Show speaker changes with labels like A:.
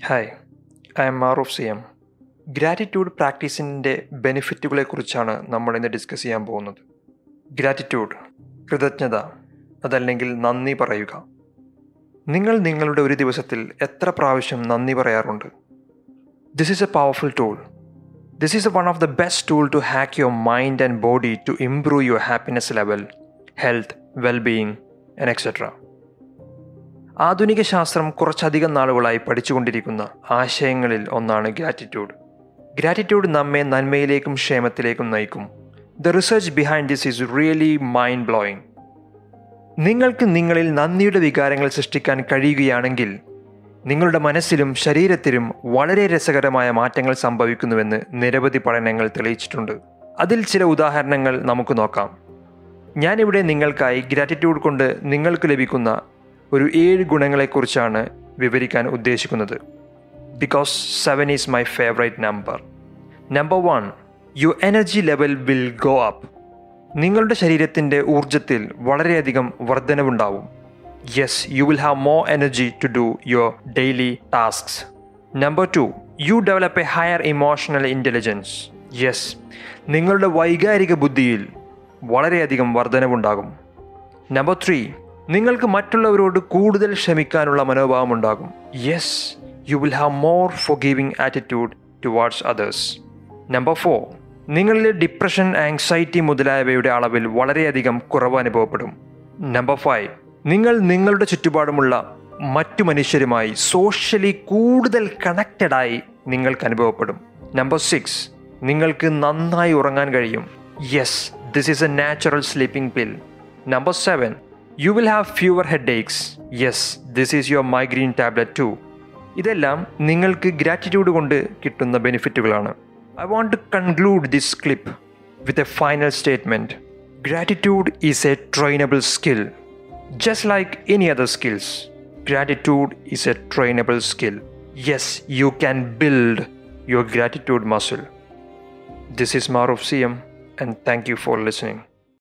A: hi I am Maroof C M gratitude പ്രാക്ടീസിൻ്റെ ബെനിഫിറ്റുകളെക്കുറിച്ചാണ് നമ്മൾ ഇന്ന് ഡിസ്കസ് ചെയ്യാൻ പോകുന്നത് ഗ്രാറ്റിറ്റ്യൂഡ് കൃതജ്ഞത അതല്ലെങ്കിൽ നന്ദി പറയുക നിങ്ങൾ നിങ്ങളുടെ ഒരു ദിവസത്തിൽ എത്ര പ്രാവശ്യം നന്ദി പറയാറുണ്ട് this is a powerful tool this is one of the best tool to hack your mind and body to improve your happiness level health wellbeing and etcetera ആധുനിക ശാസ്ത്രം കുറച്ചധികം നാളുകളായി പഠിച്ചുകൊണ്ടിരിക്കുന്ന ആശയങ്ങളിൽ ഒന്നാണ് ഗ്രാറ്റിറ്റ്യൂഡ് ഗ്രാറ്റിറ്റ്യൂഡ് നമ്മെ നന്മയിലേക്കും ക്ഷേമത്തിലേക്കും നയിക്കും the research behind this is really mind blowing നിങ്ങൾക്ക് നിങ്ങളിൽ നന്ദിയുടെ വികാരങ്ങൾ സൃഷ്ടിക്കാൻ കഴിയുകയാണെങ്കിൽ നിങ്ങളുടെ മനസ്സിലും ശരീരത്തിലും വളരെ രസകരമായ മാറ്റങ്ങൾ സംഭവിക്കുന്നുവെന്ന് നിരവധി പഠനങ്ങൾ തെളിയിച്ചിട്ടുണ്ട് അതിൽ ചില ഉദാഹരണങ്ങൾ നമുക്ക് നോക്കാം ഞാനിവിടെ നിങ്ങൾക്കായി ഗ്രാറ്റിറ്റ്യൂഡ് കൊണ്ട് നിങ്ങൾക്ക് ലഭിക്കുന്ന ഒരു ഏഴ് ഗുണങ്ങളെക്കുറിച്ചാണ് വിവരിക്കാൻ ഉദ്ദേശിക്കുന്നത് because seven is my favourite number number one your energy level will go up നിങ്ങളുടെ ശരീരത്തിൻ്റെ ഊർജത്തിൽ വളരെയധികം വർധനവുണ്ടാവും yes you will have more energy to do your daily tasks number two you develop a higher emotional intelligence yes നിങ്ങളുടെ വൈകാരിക ബുദ്ധിയിൽ വളരെയധികം വർധനവുണ്ടാകും number three നിങ്ങൾക്ക് മറ്റുള്ളവരോട് കൂടുതൽ ക്ഷമിക്കാനുള്ള മനോഭാവം ഉണ്ടാകും yes you will have more forgiving attitude towards others number four നിങ്ങളിലെ ഡിപ്രഷൻ ആങ്സൈറ്റി മുതലായവയുടെ അളവിൽ വളരെയധികം കുറവ് അനുഭവപ്പെടും നമ്പർ ഫൈവ് നിങ്ങൾ നിങ്ങളുടെ ചുറ്റുപാടുമുള്ള മറ്റു മനുഷ്യരുമായി സോഷ്യലി കൂടുതൽ കണക്റ്റഡായി നിങ്ങൾക്ക് അനുഭവപ്പെടും നമ്പർ സിക്സ് നിങ്ങൾക്ക് നന്നായി ഉറങ്ങാൻ കഴിയും yes this is a natural sleeping pill number seven you will have fewer headaches yes this is your migraine tablet too ഇതെല്ലാം നിങ്ങൾക്ക് ഗ്രാറ്റിറ്റ്യൂഡ് കൊണ്ട് കിട്ടുന്ന ബെനിഫിറ്റുകളാണ് I want to conclude this clip with a final statement gratitude is a trainable skill just like any other skills gratitude is a trainable skill yes you can build your gratitude muscle this is Maroof C M and thank you for listening